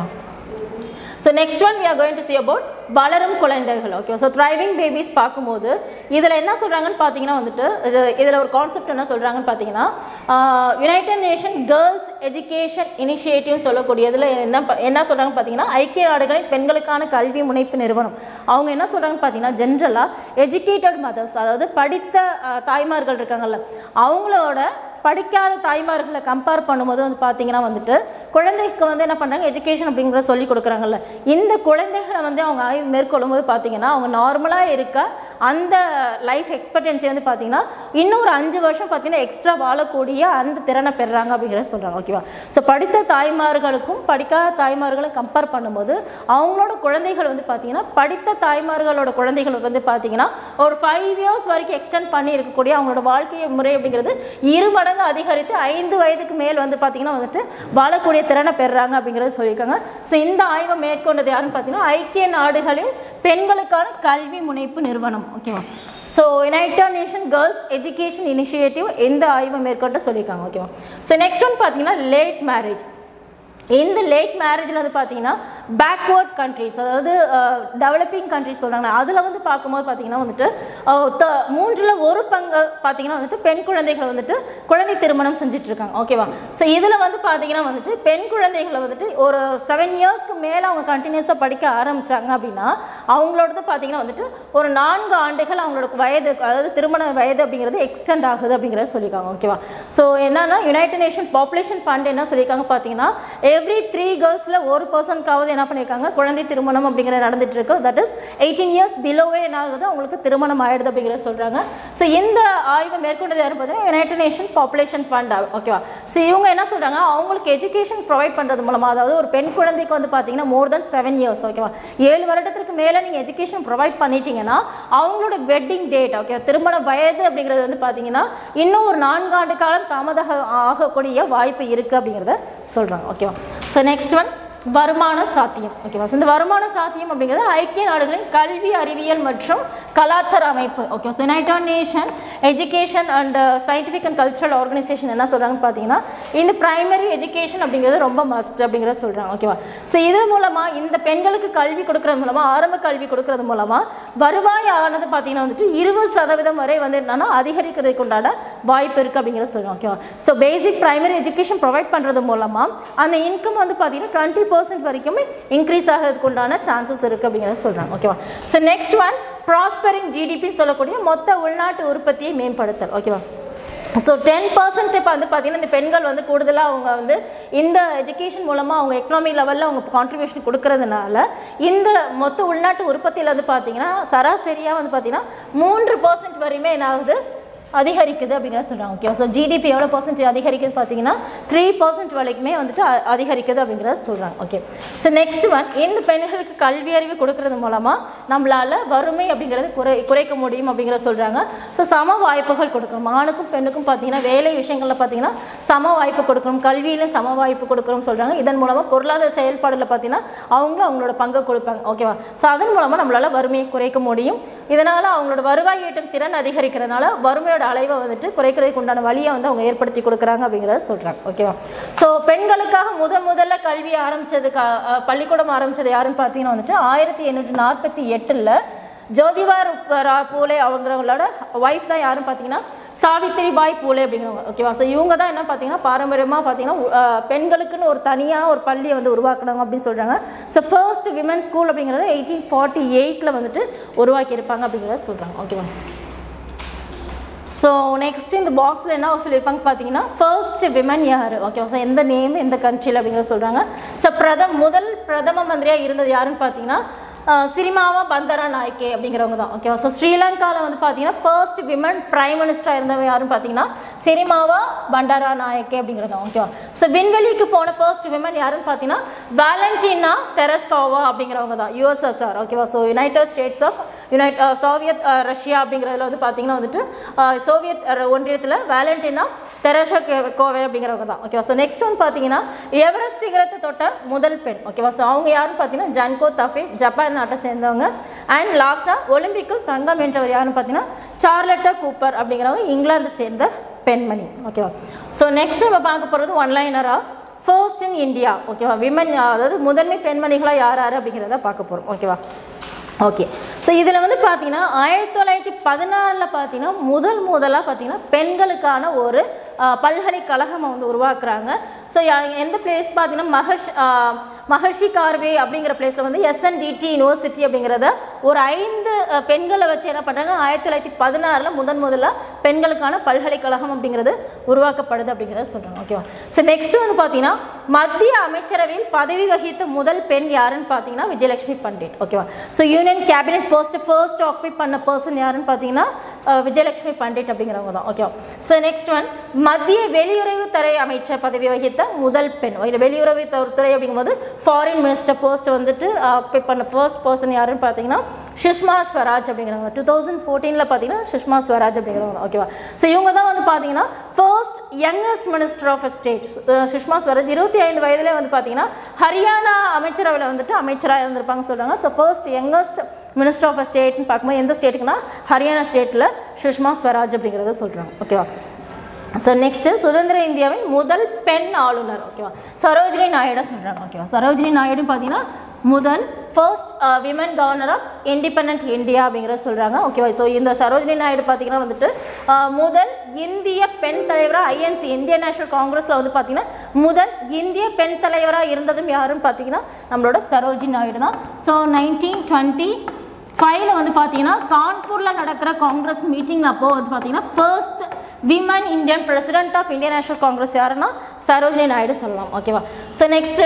so next one we are going to see about வளரும் குழந்தைகள் ஓகே ஸோ த்ரைவிங் பேபிஸ் பார்க்கும்போது இதில் என்ன சொல்கிறாங்கன்னு பார்த்தீங்கன்னா வந்துட்டு இதில் ஒரு கான்செப்ட் என்ன சொல்கிறாங்கன்னு பார்த்தீங்கன்னா United Nation Girls' Education Initiative சொல்லக்கூடியதில் என்ன ப- என்ன சொல்கிறாங்கன்னு பார்த்தீங்கன்னா ஐக்கிய நாடுகளின் பெண்களுக்கான கல்வி முனைப்பு நிறுவனம் அவங்க என்ன சொல்கிறாங்கன்னு பார்த்தீங்கன்னா ஜென்ரலாக எஜுகேட்டட் மதர்ஸ் அதாவது படித்த அஹ், தாய்மார்கள் இருக்காங்கல்ல அவங்களோட படிக்காத தாய்மார்களை கம்பேர் பண்ணும்போது வந்து பார்த்தீங்கன்னா வந்துட்டு குழந்தைக்கு வந்து என்ன பண்ணுறாங்க எஜுகேஷன் அப்படிங்கிற சொல்லி கொடுக்குறாங்கல்ல இந்த குழந்தைகளை வந்து அவங்க ஆய்வு மேற்கொள்ளும் போது பார்த்தீங்கன்னா அவங்க நார்மலாக இருக்க அந்த லைஃப் எக்ஸ்பெக்டன்சி வந்து பார்த்தீங்கன்னா இன்னும் ஒரு அஞ்சு வருஷம் பார்த்தீங்கன்னா எக்ஸ்ட்ரா வாழக்கூடிய அந்த திறனை பெறுறாங்க அப்படிங்கிறத சொல்கிறாங்க ஓகேவா ஸோ படித்த தாய்மார்களுக்கும் படிக்காத தாய்மார்களும் கம்பேர் பண்ணும்போது அவங்களோட குழந்தைகள் வந்து பார்த்தீங்கன்னா படித்த தாய்மார்களோட குழந்தைகள் வந்து பார்த்தீங்கன்னா ஒரு ஃபைவ் இயர்ஸ் வரைக்கும் எக்ஸ்டெண்ட் பண்ணி இருக்கக்கூடிய அவங்களோட வாழ்க்கை முறை அப்படிங்கிறது இரு மடங்கு அதிகரித்து ஐந்து வயதுக்கு மேல் வந்து பார்த்தீங்கன்னா வந்துட்டு வாழக்கூடிய திறனை பெறுறாங்க அப்படிங்கிறத சொல்லியிருக்காங்க ஸோ இந்த ஆய்வை மேற்கொண்டது யாருன்னு பார்த்தீங்கன்னா ஐக்கிய நாடுகளின் பெண்களுக்கான கல்வி முனைப்பு நிறுவனம் ஓகேவா so United Nation Girls' Education Initiative இந்த ஆய்வை மேற்கொண்டு சொல்லியிருக்காங்க ஓகேவா ஸோ நெக்ஸ்ட் ஒன் பார்த்தீங்கன்னா லேட் மேரேஜ் இந்த லேட் மேரேஜில் வந்து பார்த்தீங்கன்னா பேக்வேர்ட் கண்ட்ரிஸ் அதாவது டெவலப்பிங் கண்ட்ரிஸ் சொல்கிறாங்க அதில் வந்து பார்க்கும்போது பார்த்தீங்கன்னா வந்துட்டு அஹ், த- மூன்றில் ஒரு பங்கு பார்த்தீங்கன்னா வந்துட்டு பெண் குழந்தைகளை வந்துட்டு குழந்தை திருமணம் செஞ்சுட்டு இருக்காங்க ஓகேவா ஸோ இதில் வந்து பார்த்தீங்கன்னா வந்துட்டு பெண் குழந்தைகளை வந்துட்டு ஒரு செவன் இயர்ஸ்க்கு மேலே அவங்க கண்டினியூஸாக படிக்க ஆரம்பிச்சாங்க அப்படின்னா அவங்களோடது பார்த்தீங்கன்னா வந்துட்டு ஒரு நான்கு ஆண்டுகள் அவங்களோட வயது அதாவது திருமண வயது அப்படிங்கிறது எக்ஸ்டெண்ட் ஆகுது அப்படிங்கிறத சொல்லியிருக்காங்க ஓகேவா ஸோ என்னன்னா யுனைடெட் நேஷன் பாப்புலேஷன் ஃபண்ட் என்ன சொல்லியிருக்காங்க பார்த்தீங்கன்னா எவ்ரி த்ரீ கேர்ள்ஸில் ஒரு பர்சன்ட்காவது என்ன பண்ணியிருக்காங்க குழந்தை திருமணம் அப்படிங்கிறது நடந்துட்டு இருக்கு தட் இஸ் எயிட்டீன் இயர்ஸ் பிலோவே என்ன ஆகுது அவங்களுக்கு திருமணம் ஆயிடுது அப்படிங்கிறத சொல்கிறாங்க ஸோ இந்த ஆய்வை மேற்கொண்டது யார் பார்த்தீங்கன்னா யுனைடெட் நேஷன் பாப்புலேஷன் ஃபண்ட் ஓகேவா ஸோ இவங்க என்ன சொல்கிறாங்க அவங்களுக்கு எஜுகேஷன் ப்ரொவைட் பண்ணுறது மூலமாக அதாவது ஒரு பெண் குழந்தைக்கு வந்து பார்த்தீங்கன்னா மோர் தென் செவன் இயர்ஸ் ஓகேவா ஏழு வருடத்திற்கு மேலே நீங்கள் எஜுகேஷன் ப்ரொவைட் பண்ணிட்டீங்கன்னா அவங்களோட வெட்டிங் டேட் ஓகே திருமண வயது அப்படிங்கிறது வந்து பார்த்தீங்கன்னா இன்னும் ஒரு நான்காண்டு காலம் தாமதம் ஆகக்கூடிய வாய்ப்பு இருக்குது அப்படிங்கிறத சொல்கிறாங்க ஓகேவா ஸோ நெக்ஸ்ட் ஒன் வருமான சாத்தியம் ஓகேவா ஸோ இந்த வருமான சாத்தியம் அப்படிங்கிறது ஐக்கிய நாடுகளின் கல்வி அறிவியல் மற்றும் கலாச்சார அமைப்பு okay so United Nation Education and Scientific and Cultural Organisation என்ன சொல்கிறாங்கன்னு பார்த்தீங்கன்னா இந்த பிரைமரி எஜுகேஷன் அப்படிங்கிறது ரொம்ப மஸ்ட் அப்படிங்கிறத சொல்கிறாங்க ஓகேவா ஸோ இது மூலமாக இந்த பெண்களுக்கு கல்வி கொடுக்கறது மூலமாக ஆரம்ப கல்வி கொடுக்கறது மூலமாக வருவாய் ஆனது பார்த்தீங்கன்னா வந்துட்டு இருபது சதவீதம் வரை வந்து என்னன்னா அதிகரிக்கிறதுக்கு உண்டான வாய்ப்பு இருக்குது அப்படிங்கிறத சொல்கிறோம் ஓகேவா so basic primary education provide பண்ணுறது மூலமாக அந்த இன்கம் வந்து பார்த்தீங்கன்னா டுவெண்ட்டி பர்சன்ட் வரைக்குமே இன்க்ரீஸ் ஆகிறதுக்கு உண்டான சான்சஸ் இருக்குது அப்படிங்கிறத சொல்கிறாங்க ஓகேவா so next one prospering GDP சொல்லக்கூடிய மொத்த உள்நாட்டு உற்பத்தியை மேம்படுத்தல் ஓகேவா ஸோ டென் பர்சன்ட் இப்போ வந்து பார்த்தீங்கன்னா இந்த பெண்கள் வந்து கூடுதலாக அவங்க வந்து இந்த எஜுகேஷன் மூலமாக அவங்க எக்கனாமி லெவலில் அவங்க கான்ட்ரிபியூஷன் கொடுக்கறதுனால இந்த மொத்த உள்நாட்டு உற்பத்தியில் வந்து பார்த்தீங்கன்னா சராசரியாக வந்து பார்த்தீங்கன்னா மூன்று பர்சன்ட் வரையுமே என்ன ஆகுது அதிகரிக்குது அப்படிங்கிற சொல்கிறாங்க ஓகே ஸோ ஜிடிபி எவ்வளோ பர்சன்ட் அதிகரிக்குது பார்த்தீங்கன்னா த்ரீ பர்சன்ட் வரைக்குமே வந்துட்டு அ- அதிகரிக்குது அப்படிங்கிறத சொல்கிறாங்க ஓகே ஸோ நெக்ஸ்ட் ஒன் இந்த பெண்களுக்கு கல்வி அறிவு கொடுக்கறது மூலமாக நம்மளால் வறுமை அப்படிங்கிறது குறை குறைக்க முடியும் அப்படிங்கிற சொல்கிறாங்க ஸோ சம வாய்ப்புகள் கொடுக்கணும் ஆணுக்கும் பெண்ணுக்கும் பார்த்தீங்கன்னா வேலை விஷயங்களில் பார்த்தீங்கன்னா சம வாய்ப்பு கொடுக்கணும் கல்வியிலும் சம வாய்ப்பு கொடுக்கணும்னு சொல்கிறாங்க இதன் மூலமாக பொருளாதார செயல்பாடில் பார்த்தீங்கன்னா அவங்களும் அவங்களோட பங்கை கொடுப்பாங்க ஓகேவா ஸோ அதன் மூலமாக நம்மளால் வறுமையை குறைக்க முடியும் இதனால் அவங்களோட வருவாய் ஈட்டும் திறன் அதிகரிக்கிறதுனால வறுமையோட அளவை வந்துட்டு குறைக்கிறதுக்கு உண்டான வழியை வந்து அவங்க ஏற்படுத்தி கொடுக்குறாங்க அப்படிங்கிறத சொல்கிறாங்க ஓகேவா ஸோ பெண்களுக்காக முதல் முதல்ல கல்வி ஆரம்பித்தது பள்ளிக்கூடம் ஆரம்பித்தது யாருன்னு பார்த்தீங்கன்னா வந்துட்டு ஆயிரத்தி எண்ணூற்றி நாற்பத்தி எட்டில் ஜோதிபா ரு- ரா பூலே அவங்களோட ஒய்ஃப் தான் யாருன்னு பார்த்தீங்கன்னா சாவித்திரி பாய் பூலே அப்படிங்கிறவங்க ஓகேவா ஸோ இவங்க தான் என்ன பார்த்தீங்கன்னா பாரம்பரியமாக பார்த்தீங்கன்னா உ- அஹ், பெண்களுக்குன்னு ஒரு தனியாக ஒரு பள்ளியை வந்து உருவாக்குனாங்க அப்படின்னு சொல்கிறாங்க ஸோ ஃபர்ஸ்ட் விமன் ஸ்கூல் அப்படிங்கிறது எயிட்டீன் ஃபார்ட்டி எயிட்டில் வந்துட்டு உருவாக்கியிருப்பாங்க அப்படிங்கிறத சொல்கிறாங்க ஓகேவா ஸோ நெக்ஸ்ட் இந்த பாக்ஸில் என்ன சொல்லியிருப்பாங்க பார்த்தீங்கன்னா ஃபர்ஸ்ட் விமன் யார் ஓகேவா ஸோ எந்த நேம் எந்த கண்ட்ரியில் அப்படிங்கிறத சொல்கிறாங்க ஸோ பிரதம் முதல் பிரதம மந்திரியாக இருந்தது யாருன்னு பார்த்தீங்கன்னா அஹ், சிரிமாவா பந்தரா நாயக்கே அப்படிங்கிறவங்க தான் ஓகேவா ஸோ ஸ்ரீலங்காவில் வந்து பார்த்தீங்கன்னா ஃபர்ஸ்ட் விமன் பிரைம் மினிஸ்டராக இருந்தவங்க யாருன்னு பார்த்தீங்கன்னா சிரிமாவா பண்டாரா நாயக்கே அப்படிங்கிறது தான் ஓகேவா ஸோ விண்வெளிக்கு போன ஃபர்ஸ்ட் விமன் யாருன்னு பார்த்தீங்கன்னா வேலண்டினா தெரஸ்காவா அப்படிங்கிறவங்க தான் யுஎஸ்எஸ்ஆர் ஓகேவா so United States of unite Soviet ah, Russia அப்படிங்கிறதுல வந்து பார்த்தீங்கன்னா வந்துட்டு அஹ், சோவியத் அஹ், ஒன்றியத்தில் வேலண்டினா தெரஷா கோவே அப்படிங்கிறவங்க தான் ஓகேவா ஸோ நெக்ஸ்ட் ஒன் பார்த்தீங்கன்னா எவரெஸ்ட் சிகரத்தை தொட்ட முதல் பெண் ஓகேவா ஸோ அவங்க யாருன்னு பார்த்தீங்கன்னா ஜன்கோ தஃபே ஜப்பான் நாட்டை சேர்ந்தவங்க அண்ட் லாஸ்ட்டாக ஒலிம்பிக்கில் தங்கம் வென்றவர் யாருன்னு பார்த்தீங்கன்னா சார்லட்டா கூப்பர் அப்படிங்கிறவங்க இங்கிலாந்து சேர்ந்த பெண்மணி ஓகேவா ஸோ நெக்ஸ்ட் நம்ம பார்க்க போகிறது ஒன்லைனராக ஃபர்ஸ்ட் இன் இந்தியா ஓகேவா விமன் அதாவது முதன்மை பெண்மணிகளாக யார் யார் அப்படிங்கிறத பார்க்க போகிறோம் ஓகேவா ஓகே ஸோ இதில் வந்து பார்த்தீங்கன்னா ஆயிரத்தி தொள்ளாயிரத்தி பதினாறில் பார்த்தீங்கன்னா முதல் முதலாக பார்த்தீங்கன்னா பெண்களுக்கான ஒரு அஹ், பல்கலைக்கழகம் வந்து உருவாக்குறாங்க ஸோ எந்த பிளேஸ் பார்த்தீங்கன்னா மகர்ஷ் அஹ், மகர்ஷி கார்வே அப்படிங்கிற பிளேஸில் வந்து எஸ்என்டிடி யூனிவர்சிட்டி அப்படிங்கிறத ஒரு ஐந்து அஹ், பெண்களை வச்சு என்ன பண்ணுறாங்க ஆயிரத்தி தொள்ளாயிரத்தி பதினாறில் முதன் முதல்ல பெண்களுக்கான பல்கலைக்கழகம் அப்படிங்கிறது உருவாக்கப்படுது அப்படிங்கிறத சொல்கிறாங்க ஓகேவா ஸோ நெக்ஸ்ட் வந்து பார்த்தீங்கன்னா மத்திய அமைச்சரவையில் பதவி வகித்த முதல் பெண் யாருன்னு பார்த்தீங்கன்னா விஜயலட்சுமி பண்டிட் ஓகேவா so union cabinet post first occupy பண்ண பர்சன் யாருன்னு பார்த்தீங்கன்னா அஹ், விஜயலட்சுமி பண்டிட் அப்படிங்கிறவங்க தான் ஓகேவா ஸோ நெக்ஸ்ட் ஒன் மத்திய வெளியுறவுத்துறை அமைச்சர் பதவி வகித்த முதல் பெண் இல்லை வெளியுறவுத்துறை அப்படிங்கும்போது ஃபாரின் மினிஸ்டர் போஸ்ட் வந்துட்டு ஆக்குபை பண்ண ஃபர்ஸ்ட் பர்சன் யாருன்னு பார்த்தீங்கன்னா சுஷ்மா ஸ்வராஜ் அப்படிங்கிறவங்க டூ தௌசண்ட் ஃபோர்டீனில் பார்த்தீங்கன்னா சுஷ்மா ஸ்வராஜ் அப்படிங்கிறவங்க ஓகேவா ஸோ இவங்க தான் வந்து பார்த்தீங்கன்னா first youngest minister of state Sushma Swaraj இருபத்தி ஐந்து வயதிலே வந்து பார்த்தீங்கன்னா ஹரியானா அமைச்சரவையில் வந்துட்டு அமைச்சராக இருந்திருப்பாங்க சொல்கிறாங்க so first youngest minister of ஸ்டேட்னு பார்க்கும்போது எந்த ஸ்டேட்டுக்குன்னா ஹரியானா ஸ்டேட்டில் சுஷ்மா ஸ்வராஜ் அப்படிங்கிறத சொல்கிறாங்க ஓகேவா ஸோ நெக்ஸ்ட்டு சுதந்திர இந்தியாவின் முதல் பெண் ஆளுநர் ஓகேவா சரோஜினி நாயுடு சொல்கிறாங்க ஓகேவா சரோஜினி நாயுடு பார்த்தீங்கன்னா முதல் first women governor of independent India அப்படிங்கிறத சொல்கிறாங்க ஓகேவா ஸோ இந்த சரோஜினி நாயுடு பார்த்தீங்கன்னா வந்துட்டு அஹ், முதல் இந்திய பெண் தலைவராக ஐஎன்சி இந்தியன் நேஷனல் காங்கிரஸில் வந்து பார்த்தீங்கன்னா முதல் இந்திய பெண் தலைவராக இருந்ததும் யாருன்னு பார்த்தீங்கன்னா நம்மளோட சரோஜினி நாயுடு தான் ஸோ நைன்டீன் டுவெண்ட்டி ஃபைவ்ல வந்து பார்த்தீங்கன்னா கான்பூரில் நடக்கிற காங்கிரஸ் மீட்டிங் அப்போ வந்து பார்த்தீங்கன்னா first women Indian president of Indian National Congress யாருன்னா சரோஜினி நாயுடு சொல்லலாம் ஓகேவா ஸோ நெக்ஸ்ட்டு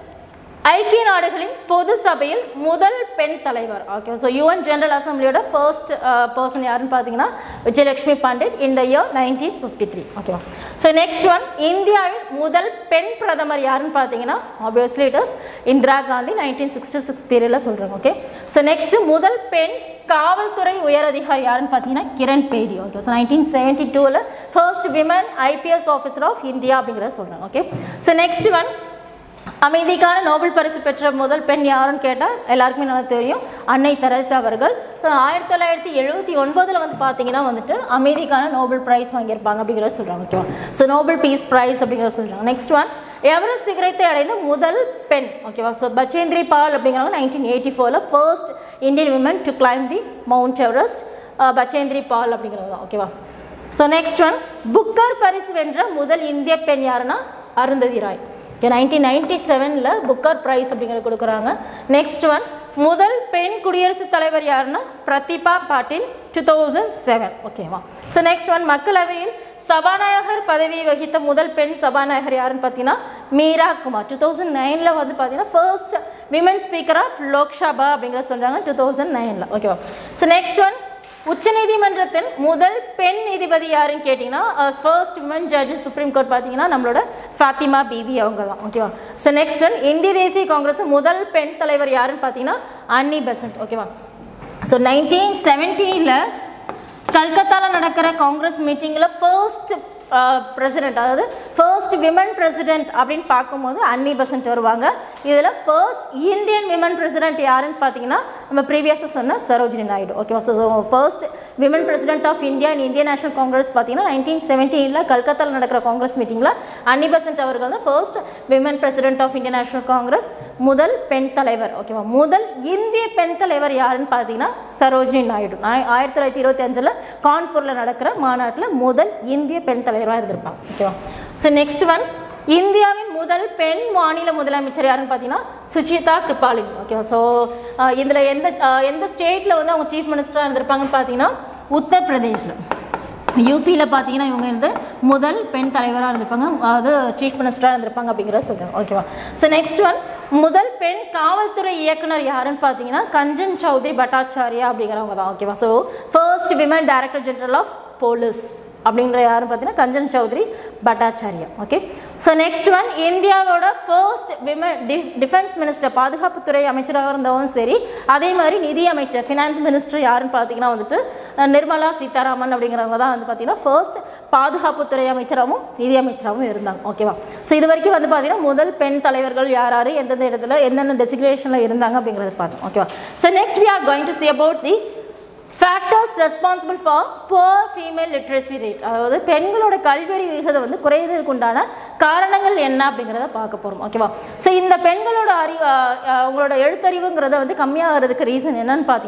ஐக்கிய நாடுகளின் பொது சபையில் முதல் பெண் தலைவர் ஓகே ஸோ யூஎன் ஜெனரல் அசம்பிளியோட ஃபர்ஸ்ட் பர்சன் யாருன்னு பார்த்தீங்கன்னா விஜயலட்சுமி பண்டிட் இந்த இயர் நைன்டீன் ஃபிஃப்டி த்ரீ ஓகேவா ஸோ நெக்ஸ்ட் ஒன் இந்தியாவில் முதல் பெண் பிரதமர் யாருன்னு பார்த்தீங்கன்னா obviously it is Indira Gandhi nineteen sixty six பீரியடில் சொல்கிறாங்க ஓகே ஸோ நெக்ஸ்ட் முதல் பெண் காவல்துறை உயரதிகாரி யாருன்னு பார்த்தீங்கன்னா Kiran Bedi okay so nineteen seventy டூவில் first women IPS officer of India அப்படிங்கிறத சொல்கிறாங்க ஓகே ஸோ நெக்ஸ்ட் ஒன் அமைதிக்கான நோபல் பரிசு பெற்ற முதல் பெண் யாருன்னு கேட்டால் எல்லாருக்குமே நல்லா தெரியும் அன்னை தெரசா அவர்கள் ஸோ ஆயிரத்தி தொள்ளாயிரத்தி எழுபத்தி ஒன்பதில் வந்து பார்த்தீங்கன்னா வந்துட்டு அமைதிக்கான நோபல் ப்ரைஸ் வாங்கியிருப்பாங்க அப்படிங்கிறத சொல்கிறாங்க ஓகேவா ஸோ நோபல் பீஸ் ப்ரைஸ் அப்படிங்கிறத சொல்கிறாங்க நெக்ஸ்ட் ஒன் எவரெஸ்ட் சிகரத்தை அடைந்த முதல் பெண் ஓகேவா ஸோ பச்சேந்திரி பால் அப்படிங்கிறவங்க நைன்டீன் எயிட்டி ஃபோரில் first Indian women to climb the Mount Everest Bachendri Pal அப்படிங்கிறது தான் ஓகேவா ஸோ நெக்ஸ்ட் ஒன் புக்கர் பரிசு வென்ற முதல் இந்திய பெண் யாருன்னா அருந்ததி ராய் நைன்டீன் நைன்டி செவனில் புக்கர் ப்ரைஸ் அப்படிங்கிறது கொடுக்குறாங்க நெக்ஸ்ட் ஒன் முதல் பெண் குடியரசுத் தலைவர் யாருன்னா Pratibha Patil two thousand seven ஓகேவா ஸோ நெக்ஸ்ட் ஒன் மக்களவையில் சபாநாயகர் பதவி வகித்த முதல் பெண் சபாநாயகர் யாருன்னு பார்த்தீங்கன்னா மீரா குமார் டூ தௌசண்ட் நைனில் வந்து பார்த்தீங்கன்னா first women speaker of Lok Sabha அப்படிங்கிற சொல்கிறாங்க டூ தௌசண்ட் நைனில் ஓகேவா ஸோ நெக்ஸ்ட் ஒன் உச்சநீதிமன்றத்தின் முதல் பெண் நீதிபதி யாருன்னு கேட்டிங்கன்னா first women judge supreme court பார்த்தீங்கன்னா நம்மளோட ஃபாத்திமா பிவி அவங்க தான் ஓகேவா ஸோ நெக்ஸ்ட் ஒன் இந்திய தேசிய காங்கிரஸ் முதல் பெண் தலைவர் யாருன்னு பார்த்தீங்கன்னா அன்னி பெசன்ட் ஓகேவா ஸோ நைன்டீன் செவன்டீனில் கல்கத்தாவில் நடக்கிற காங்கிரஸ் மீட்டிங்கில் ஃபர்ஸ்ட் பிரசிடென்ட் அதாவது ஃபர்ஸ்ட் விமன் பிரசிடென்ட் அப்படின்னு பார்க்கும்போது அன்னி பெசன்ட் வருவாங்க இதில் ஃபர்ஸ்ட் இந்தியன் விமன் பிரசிடென்ட் யாருன்னு பார்த்தீங்கன்னா நம்ம ப்ரீவியஸாக சொன்ன சரோஜினி நாயுடு ஓகேவா so first women president of India in Indian National Congress பார்த்தீங்கன்னா நைன்டீன் செவன்டீனில் கல்கத்தாவில் நடக்கிற காங்கிரஸ் மீட்டிங்கில் அன்னி பெசன்ட் அவர்கள் வந்து first women president of Indian National Congress முதல் பெண் தலைவர் ஓகேவா முதல் இந்திய பெண் தலைவர் யாருன்னு பார்த்தீங்கன்னா சரோஜினி நாயுடு ஆய்- ஆயிரத்தி தொள்ளாயிரத்தி இருபத்தி அஞ்சில் கான்பூரில் நடக்கிற மாநாட்டில் முதல் இந்திய பெண் தலைவராக இருந்திருப்பாங்க ஓகேவா ஸோ நெக்ஸ்ட் ஒன் இந்தியாவின் முதல் பெண் மாநில முதலமைச்சர் யாருன்னு பார்த்தீங்கன்னா சுஜிதா கிருபாலினி ஓகேவா ஸோ இதில் எந்த அஹ், எந்த ஸ்டேட்டில் வந்து அவங்க சீஃப் மினிஸ்டராக இருந்திருப்பாங்கன்னு பார்த்தீங்கன்னா உத்தரப்பிரதேஷில் யூபியில் பார்த்தீங்கன்னா இவங்க வந்து முதல் பெண் தலைவராக இருந்திருப்பாங்க அதாவது சீஃப் மினிஸ்டராக இருந்திருப்பாங்க அப்படிங்கிறத சொல்கிறாங்க ஓகேவா ஸோ நெக்ஸ்ட் ஒன் முதல் பெண் காவல்துறை இயக்குனர் யாருன்னு பார்த்தீங்கன்னா கஞ்சன் சௌத்ரி பட்டாச்சாரியா அப்படிங்கிறவங்க தான் ஓகேவா so first women director general of police அப்படிங்கிற யாருன்னு பார்த்தீங்கன்னா Kanchan Chaudhary Bhattacharya okay so next one இந்தியாவோட ஃபர்ஸ்ட் விமன் டிஃபென்ஸ் மினிஸ்டர் பாதுகாப்புத்துறை அமைச்சராக இருந்தவங்க சரி அதே மாதிரி நிதி அமைச்சர் ஃபினான்ஸ் மினிஸ்டர் யாருன்னு பார்த்தீங்கன்னா வந்துட்டு அஹ், நிர்மலா சீதாராமன் அப்படிங்கிறவங்க தான் வந்து பார்த்தீங்கன்னா ஃபர்ஸ்ட் பாதுகாப்புத்துறை அமைச்சராகவும் நிதி அமைச்சராகவும் இருந்தாங்க ஓகேவா ஸோ இது வரைக்கும் வந்து பார்த்தீங்கன்னா முதல் பெண் தலைவர்கள் யார் யார் எந்தெந்த இடத்துல எந்தெந்த டெசிக்னேஷனில் இருந்தாங்க அப்படிங்கிறத பார்த்தோம் ஓகேவா so next we are going to see about the factors responsible for poor female literacy rate அதாவது பெண்களோட கல்வியறிவு விகிதம் வந்து குறையிறதுக்கு உண்டான காரணங்கள் என்ன அப்படிங்கிறத பார்க்க போகிறோம் ஓகேவா ஸோ இந்த பெண்களோட அறிவு அஹ், அஹ், உங்களோட எழுத்தறிவுங்கிறத வந்து கம்மியாகிறதுக்கு ரீசன் என்னன்னு பார்த்தீங்கன்னா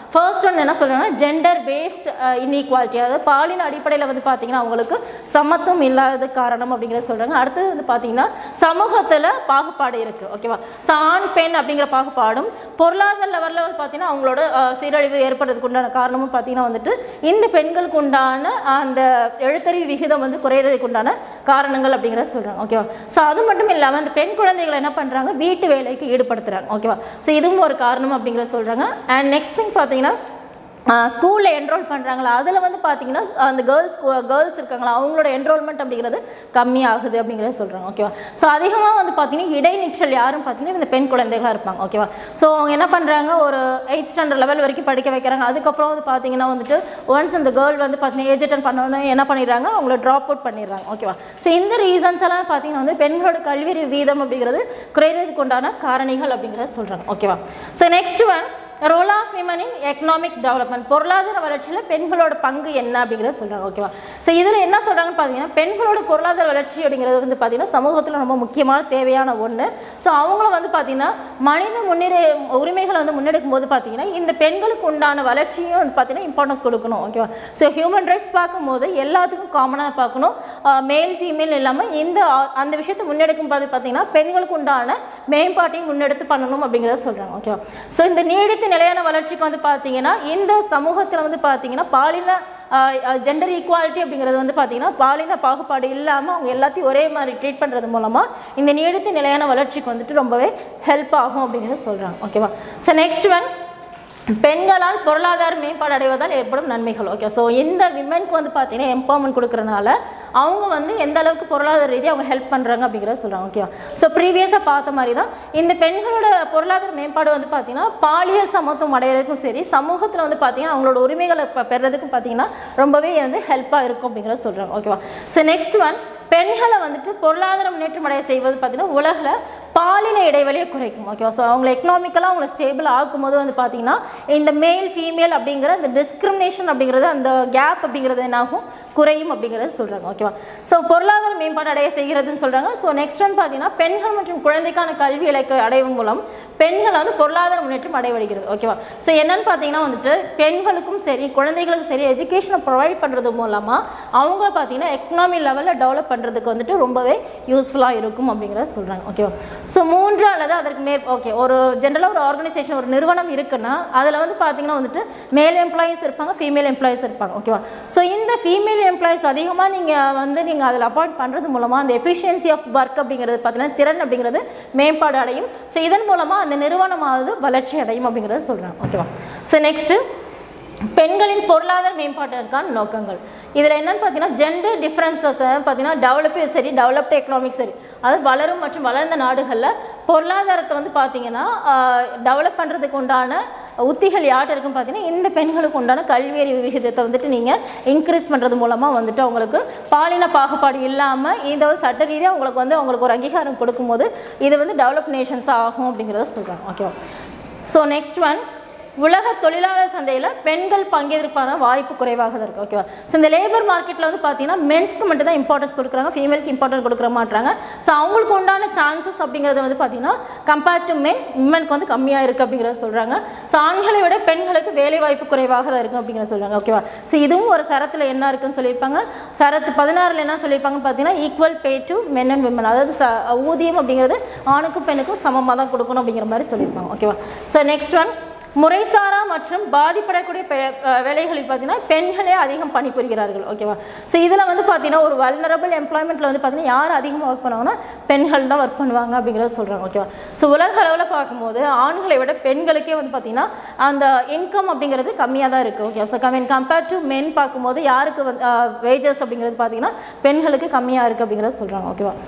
ஃபர்ஸ்ட் ஒன் என்ன சொல்கிறாங்கன்னா ஜெண்டர் பேஸ்ட் இன்இக்வாலிட்டி அதாவது பாலின அடிப்படையில் வந்து பார்த்தீங்கன்னா அவங்களுக்கு சமத்துவம் இல்லாத காரணம் அப்படிங்கிறத சொல்கிறாங்க அடுத்தது வந்து பார்த்தீங்கன்னா சமூகத்தில் பாகுபாடு இருக்குது ஓகேவா ஸோ ஆண் பெண் அப்படிங்கிற பாகுபாடும் பொருளாதார லெவலில் வந்து பார்த்தீங்கன்னா அவங்களோட அஹ், சீரழிவு ஏற்படுறதுக்கு உண்டான காரணமும் பார்த்தீங்கன்னா வந்துட்டு இந்த பெண்களுக்கு உண்டான அந்த எழுத்தறிவு விகிதம் வந்து குறையிறதுக்கு உண்டான காரணங்கள் அப்படிங்கிறத சொல்கிறாங்க ஓகேவா ஸோ அது மட்டும் இல்லாமல் அந்த பெண் குழந்தைகளை என்ன பண்ணுறாங்க வீட்டு வேலைக்கு ஈடுபடுத்துகிறாங்க ஓகேவா ஸோ இதுவும் ஒரு காரணம் அப்படிங்கிறத சொல்கிறாங்க அண்ட் நெக்ஸ்ட் திங் பார்த்தீங்கன்னா ஸ்கூலில் என்ரோல் பண்ணுறாங்களா அதில் வந்து பார்த்தீங்கன்னா அந்த கேர்ள்ஸ் கேர்ள்ஸ் இருக்காங்களா அவங்களோட என்ரோல்மெண்ட் அப்படிங்கிறது கம்மியாகுது அப்படிங்கிறத சொல்கிறாங்க ஓகேவா ஸோ அதிகமாக வந்து பார்த்தீங்கன்னா இடைநிற்றல் யாரும் பார்த்தீங்கன்னா இந்த பெண் குழந்தைகளாக இருப்பாங்க ஓகேவா ஸோ அவங்க என்ன பண்ணுறாங்க ஒரு எயிட் ஸ்டாண்டர்ட் லெவல் வரைக்கும் படிக்க வைக்கிறாங்க அதுக்கப்புறம் வந்து பார்த்தீங்கன்னா வந்துட்டு ஒன்ஸ் அந்த கேர்ள் வந்து பார்த்தீங்கன்னா ஏஜ் அட்டன் பண்ணோன்னே என்ன பண்ணிடுறாங்க அவங்கள ட்ராப் அவுட் பண்ணிடுறாங்க ஓகேவா ஸோ இந்த ரீசன்ஸ் எல்லாம் பார்த்தீங்கன்னா வந்து பெண்களோட கல்வி வீதம் அப்படிங்கிறது குறையிறதுக்கு உண்டான காரணிகள் அப்படிங்கிறத சொல்கிறாங்க ஓகேவா so next one role of women in economic development பொருளாதார வளர்ச்சியில் பெண்களோட பங்கு என்ன அப்படிங்கிறத சொல்கிறாங்க ஓகேவா ஸோ இதில் என்ன சொல்கிறாங்கன்னு பார்த்தீங்கன்னா பெண்களோட பொருளாதார வளர்ச்சி அப்படிங்கிறது வந்து பார்த்தீங்கன்னா சமூகத்தில் ரொம்ப முக்கியமான தேவையான ஒன்று ஸோ அவங்கள வந்து பார்த்தீங்கன்னா மனித முன்னேற உரிமைகளை வந்து முன்னெடுக்கும் போது பார்த்தீங்கன்னா இந்த பெண்களுக்கு உண்டான வளர்ச்சியும் வந்து பார்த்தீங்கன்னா இம்பார்ட்டன்ஸ் கொடுக்கணும் ஓகேவா ஸோ ஹியூமன் ரைட்ஸ் பார்க்கும்போது எல்லாத்துக்கும் காமனாக பார்க்கணும் மேல் ஃபீமேல் இல்லாமல் இந்த ஆ- அந்த விஷயத்தை முன்னெடுக்கும் போது பார்த்தீங்கன்னா பெண்களுக்கு உண்டான மேம்பாட்டையும் முன்னெடுத்து பண்ணணும் அப்படிங்கிறத சொல்கிறாங்க ஓகேவா ஸோ இந்த நீடித்த நிலையான வளர்ச்சிக்கு வந்து பார்த்தீங்கன்னா இந்த சமூகத்தில் வந்து பார்த்தீங்கன்னா பாலின ஜெண்டர் ஈக்குவாலிட்டி அப்படிங்கிறது வந்து பார்த்தீங்கன்னா பாலின பாகுபாடு இல்லாமல் அவங்க எல்லாத்தையும் ஒரே மாதிரி ட்ரீட் பண்ணுறது மூலமாக இந்த நீடித்த நிலையான வளர்ச்சிக்கு வந்துட்டு ரொம்பவே ஹெல்ப் ஆகும் அப்படிங்கிறத சொல்கிறாங்க ஓகேவா ஸோ நெக்ஸ்ட் ஒன் பெண்களால் பொருளாதார மேம்பாடு அடைவதால் ஏற்படும் நன்மைகள் ஓகே ஸோ இந்த விமென்க்கு வந்து பார்த்தீங்கன்னா எம்பவர்மெண்ட் கொடுக்கறனால அவங்க வந்து எந்த அளவுக்கு பொருளாதார ரீதியாக அவங்க ஹெல்ப் பண்ணுறாங்க அப்படிங்கிறத சொல்கிறாங்க ஓகேவா ஸோ ப்ரீவியஸாக பார்த்த மாதிரி தான் இந்த பெண்களோட பொருளாதார மேம்பாடு வந்து பார்த்தீங்கன்னா பாலியல் சமத்துவம் அடையிறதுக்கும் சரி சமூகத்தில் வந்து பார்த்தீங்கன்னா அவங்களோட உரிமைகளை பெ- பெறுறதுக்கும் பார்த்தீங்கன்னா ரொம்பவே வந்து ஹெல்ப்பாக இருக்கும் அப்படிங்கிறத சொல்கிறாங்க ஓகேவா ஸோ நெக்ஸ்ட் ஒன் பெண்களை வந்துட்டு பொருளாதார முன்னேற்றம் அடைய செய்வது பார்த்தீங்கன்னா உலகில் பாலின இடைவெளியை குறைக்கும் ஓகேவா ஸோ அவங்களை எக்கனாமிக்கலாக அவங்கள ஸ்டேபிள் ஆக்கும்போது வந்து பார்த்தீங்கன்னா இந்த மேல் ஃபீமேல் அப்படிங்கிற இந்த டிஸ்கிரிமினேஷன் அப்படிங்கிறது அந்த கேப் அப்படிங்கிறது என்னாகும் குறையும் அப்படிங்கிறத சொல்கிறாங்க ஓகேவா ஸோ பொருளாதார மேம்பாடு அடைய செய்கிறதுன்னு சொல்கிறாங்க ஸோ நெக்ஸ்ட் ஒன் பார்த்தீங்கன்னா பெண்கள் மற்றும் குழந்தைக்கான கல்வி இலக்கை அடையும் மூலம் பெண்கள் வந்து பொருளாதார முன்னேற்றம் அடைவடைகிறது ஓகேவா ஸோ என்னன்னு பார்த்தீங்கன்னா வந்துட்டு பெண்களுக்கும் சரி குழந்தைகளுக்கும் சரி எஜுகேஷனை ப்ரொவைட் பண்ணுறது மூலமாக அவங்க பார்த்தீங்கன்னா எக்கனாமி லெவலில் டெவலப் பண்ணுறதுக்கு வந்துட்டு ரொம்பவே யூஸ்ஃபுல்லாக இருக்கும் அப்படிங்கிறத சொல்கிறாங்க ஓகேவா ஸோ மூன்று அல்லது அதற்கு மேல் ஓகே ஒரு ஜென்ரலாக ஒரு ஆர்கனைசேஷன் ஒரு நிறுவனம் இருக்குன்னா அதில் வந்து பார்த்தீங்கன்னா வந்துட்டு மேல் எம்ப்ளாயீஸ் இருப்பாங்க ஃபீமேல் எம்ப்ளாயீஸ் இருப்பாங்க ஓகேவா ஸோ இந்த ஃபீமேல் எம்ப்ளாயீஸ் அதிகமாக நீங்கள் வந்து நீங்கள் அதில் அப்பாயிண்ட் பண்ணுறது மூலமாக அந்த எஃபிஷியன்சி ஆஃப் ஒர்க் அப்படிங்கிறது பார்த்தீங்கன்னா திறன் அப்படிங்கிறது மேம்பாடு அடையும் ஸோ இதன் மூலமாக அந்த நிறுவனமாவது வளர்ச்சி அடையும் அப்படிங்கிறத சொல்கிறாங்க ஓகேவா ஸோ நெக்ஸ்ட்டு பெண்களின் பொருளாதார மேம்பாட்டிற்கான நோக்கங்கள் இதில் என்னன்னு பார்த்தீங்கன்னா ஜெண்டர் டிஃப்ரென்சஸ் பார்த்தீங்கன்னா டெவலப்பும் சரி டெவலப்டு எக்கனாமிக் சரி அது வளரும் மற்றும் வளர்ந்த நாடுகளில் பொருளாதாரத்தை வந்து பார்த்தீங்கன்னா டெவலப் பண்ணுறதுக்கு உண்டான உத்திகள் யார்கிட்ட இருக்குன்னு பார்த்தீங்கன்னா இந்த பெண்களுக்கு உண்டான கல்வியறிவு விகிதத்தை வந்துட்டு நீங்கள் இன்க்ரீஸ் பண்ணுறது மூலமாக வந்துட்டு அவங்களுக்கு பாலின பாகுபாடு இல்லாமல் இந்த ஒரு சட்ட ரீதியாக அவங்களுக்கு வந்து அவங்களுக்கு ஒரு அங்கீகாரம் கொடுக்கும்போது இது வந்து டெவலப் நேஷன்ஸ் ஆகும் அப்படிங்கிறத சொல்கிறாங்க ஓகேவா ஸோ நெக்ஸ்ட் ஒன் உலக தொழிலாளர் சந்தையில் பெண்கள் பங்கேற்பான வாய்ப்பு குறைவாக தான் இருக்குது ஓகேவா ஸோ இந்த லேபர் மார்க்கெட்டில் வந்து பார்த்தீங்கன்னா மென்ஸ்க்கு மட்டும் தான் இம்பார்ட்டன்ஸ் கொடுக்குறாங்க ஃபீமேலுக்கு இம்பார்ட்டன்ஸ் கொடுக்குற மாட்டாங்க ஸோ அவங்களுக்கு உண்டான சான்சஸ் அப்படிங்கிறது வந்து பார்த்தீங்கன்னா கம்பேர்ட் டு மென் உமனுக்கு வந்து கம்மியாக இருக்குது அப்படிங்கிறத சொல்கிறாங்க ஸோ ஆண்களை விட பெண்களுக்கு வேலை வாய்ப்பு குறைவாக தான் இருக்குது அப்படிங்கிறத சொல்கிறாங்க ஓகேவா ஸோ இதுவும் ஒரு சரத்தில் என்ன இருக்குன்னு சொல்லியிருப்பாங்க சரத்து பதினாறில் என்ன சொல்லியிருப்பாங்கன்னு பார்த்தீங்கன்னா equal pay to men and women அதாவது ச ஊதியம் அப்படிங்கிறது ஆணுக்கும் பெண்ணுக்கும் சமமாக தான் கொடுக்கணும் அப்படிங்கிற மாதிரி சொல்லியிருப்பாங்க ஓகேவா ஸோ நெக்ஸ்ட் ஒன் முறைசாரா மற்றும் பாதிப்படக்கூடிய பெ- அஹ் வேலைகளில் பார்த்தீங்கன்னா பெண்களே அதிகம் பணிபுரிகிறார்கள் ஓகேவா ஸோ இதில் வந்து பார்த்தீங்கன்னா ஒரு வல்னரபிள் எம்ப்ளாய்மெண்ட்டில் வந்து பார்த்தீங்கன்னா யார் அதிகமாக ஒர்க் பண்ணுவாங்கன்னா பெண்கள் தான் ஒர்க் பண்ணுவாங்க அப்படிங்கிறத சொல்கிறாங்க ஓகேவா ஸோ உலக அளவில் பார்க்கும்போது ஆண்களை விட பெண்களுக்கே வந்து பார்த்தீங்கன்னா அந்த இன்கம் அப்படிங்கிறது கம்மியாக தான் இருக்குது ஓகே ஸோ கம்மின் கம்பேர்ட் டு மென் பார்க்கும்போது யாருக்கு வந்து வேஜஸ் அப்படிங்கிறது பார்த்தீங்கன்னா பெண்களுக்கு கம்மியாக இருக்குது அப்படிங்கிறத சொல்கிறாங்க ஓகேவா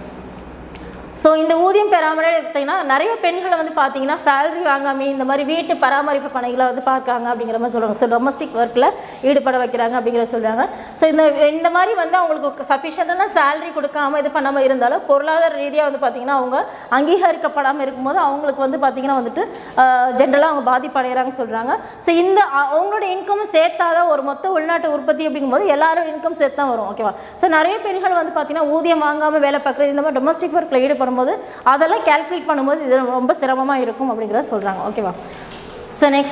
ஸோ இந்த ஊதியம் பெறாமலே எடுத்தீங்கன்னா நிறைய பெண்களை வந்து பார்த்தீங்கன்னா salary வாங்காம இந்த மாதிரி வீட்டு பராமரிப்பு பணிகளை வந்து பார்க்குறாங்க அப்படிங்கிற மாதிரி சொல்கிறாங்க ஸோ டொமஸ்டிக் ஒர்க்கில் ஈடுபட வைக்கிறாங்க அப்படிங்கிறத சொல்கிறாங்க ஸோ இந்த இந்த மாதிரி வந்து அவங்களுக்கு சஃபிஷியண்டான salary கொடுக்காம இது பண்ணாமல் இருந்தாலும் பொருளாதார ரீதியாக வந்து பார்த்தீங்கன்னா அவங்க அங்கீகரிக்கப்படாமல் இருக்கும்போது அவங்களுக்கு வந்து பார்த்தீங்கன்னா வந்துட்டு ஜென்ரலாக அவங்க பாதிப்படைகிறாங்கன்னு சொல்கிறாங்க ஸோ இந்த அ- அவங்களோட இன்கம் சேர்த்தாதான் ஒரு மொத்த உள்நாட்டு உற்பத்தி அப்படிங்கும்போது எல்லாரும் இன்கம் சேர்த்து தான் வரும் ஓகேவா ஸோ நிறைய பெண்கள் வந்து பார்த்தீங்கன்னா ஊதியம் வாங்காமல் வேலை பார்க்குறது இந்த மாதிரி டொமஸ்டிக் ஒர்க்கில் ஈடுபடும்போது அதெல்லாம் கால்குலேட் பண்ணும்போது இது ரொம்ப சிரமமாக இருக்கும் அப்படிங்கிறத சொல்கிறாங்க ஓகேவா ஸோ நெக்ஸ்ட்டு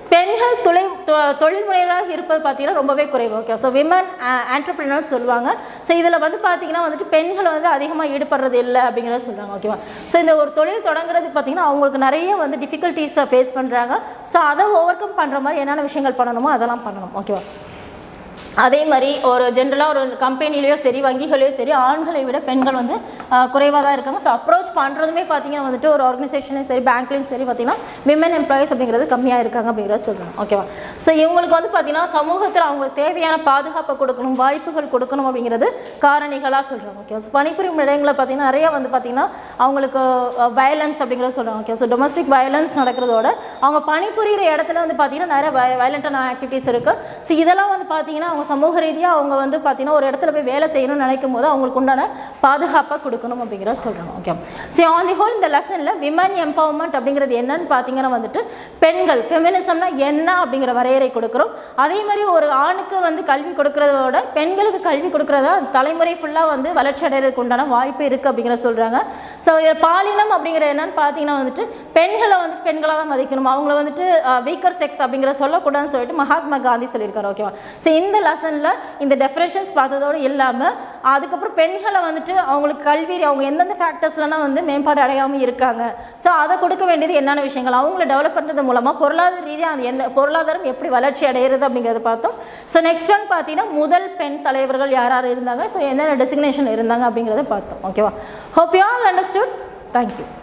பெண்கள் தொழில் தொ- தொழில் முனைவராக இருப்பது பார்த்தீங்கன்னா ரொம்பவே குறைவு ஓகே ஸோ விமன் ஆண்டர்பிரினர்ஸ் சொல்லுவாங்க ஸோ இதில் வந்து பார்த்தீங்கன்னா வந்துட்டு பெண்கள் வந்து அதிகமாக ஈடுபடுறது இல்லை அப்படிங்கிறத சொல்கிறாங்க ஓகேவா ஸோ இந்த ஒரு தொழில் தொடங்குறதுக்கு பார்த்தீங்கன்னா அவங்களுக்கு நிறைய வந்து டிஃபிகல்ட்டிஸை ஃபேஸ் பண்ணுறாங்க ஸோ அதை ஓவர் கம் பண்ணுற மாதிரி என்னென்ன விஷயங்கள் பண்ணணுமோ அதெல்லாம் பண்ணணும் ஓகேவா அதே மாதிரி ஒரு ஜென்ரலாக ஒரு கம்பெனிலேயோ சரி வங்கிகளையோ சரி ஆண்களை விட பெண்கள் வந்து குறைவாக தான் இருக்காங்க ஸோ அப்ரோச் பண்ணுறதுமே பார்த்தீங்கன்னா வந்துட்டு ஒரு ஆர்கனைசேஷனையும் சரி பேங்க்லேயும் சரி பார்த்தீங்கன்னா விமன் எம்ப்ளாயிஸ் அப்படிங்கிறது கம்மியாக இருக்காங்க அப்படிங்கிறத சொல்லணும் ஓகேவா ஸோ இவங்களுக்கு வந்து பார்த்தீங்கன்னா சமூகத்தில் அவங்களுக்கு தேவையான பாதுகாப்பை கொடுக்கணும் வாய்ப்புகள் கொடுக்கணும் அப்படிங்கிறது காரணிகளாக சொல்கிறாங்க ஓகே ஸோ பணிபுரியும் இடங்களில் பார்த்தீங்கன்னா நிறைய வந்து பார்த்தீங்கன்னா அவங்களுக்கு வயலன்ஸ் அப்படிங்கிறத சொல்கிறாங்க ஓகே ஸோ டொமஸ்டிக் வயலன்ஸ் நடக்கிறதோட அவங்க பணிபுரிகிற இடத்துல வந்து பார்த்தீங்கன்னா நிறைய வயலண்டான ஆக்டிவிட்டீஸ் இருக்குது ஸோ இதெல்லாம் வந்து பார்த்தீங்கன்னா அவங்க சமூக ரீதியாக அவங்க வந்து பார்த்தீங்கன்னா ஒரு இடத்துல போய் வேலை செய்யணும்னு நினைக்கும் போது அவங்களுக்கு உண்டான பாதுகாப்பை கொடுக்கணும் அப்படிங்கிறத சொல்கிறாங்க okay so on the whole இந்த லெசனில் விமன் எம்பவர்மெண்ட் அப்படிங்கிறது என்னன்னு பார்த்தீங்கன்னா வந்துட்டு பெண்கள் ஃபெமினிசம்னா என்ன அப்படிங்கிற வரையறை கொடுக்குறோம் அதே மாதிரி ஒரு ஆணுக்கு வந்து கல்வி கொடுக்கறதோட பெண்களுக்கு கல்வி கொடுக்கறதா தலைமுறை ஃபுல்லாக வந்து வளர்ச்சி அடைகிறதுக்கு உண்டான வாய்ப்பு இருக்குது அப்படிங்கிற சொல்கிறாங்க ஸோ இதில் பாலினம் அப்படிங்கிறது என்னன்னு பார்த்தீங்கன்னா வந்துட்டு பெண்களை வந்து பெண்களாக தான் மதிக்கணும் அவங்கள வந்துட்டு வீக்கர் செக்ஸ் அப்படிங்கிற சொல்லக்கூடாதுன்னு சொல்லிட்டு மகாத்மா காந்தி சொல்லியிருக்காரு ஓகேவா ஸோ இந்த லெசனில் இந்த டெஃபினேஷன்ஸ் பார்த்ததோடு இல்லாமல் அதுக்கப்புறம் பெண்களை வந்துட்டு அவங்களுக்கு கல்வி அவங்க எந்தெந்த ஃபேக்டர்ஸ்லாம் வந்து மேம்பாடு அடையாமல் இருக்காங்க ஸோ அதை கொடுக்க வேண்டியது என்னென்ன விஷயங்கள் அவங்கள டெவலப் பண்ணுறது மூலமாக பொருளாதார ரீதியாக அந்த எந்த பொருளாதாரம் எப்படி வளர்ச்சி அடைகிறது அப்படிங்கிறத பார்த்தோம் ஸோ நெக்ஸ்ட் ஒன் பார்த்தீங்கன்னா முதல் பெண் தலைவர்கள் யார் யார் இருந்தாங்க ஸோ என்னென்ன டெசிக்னேஷன் இருந்தாங்க அப்படிங்கிறத பார்த்தோம் ஓகேவா hope you all understood thank you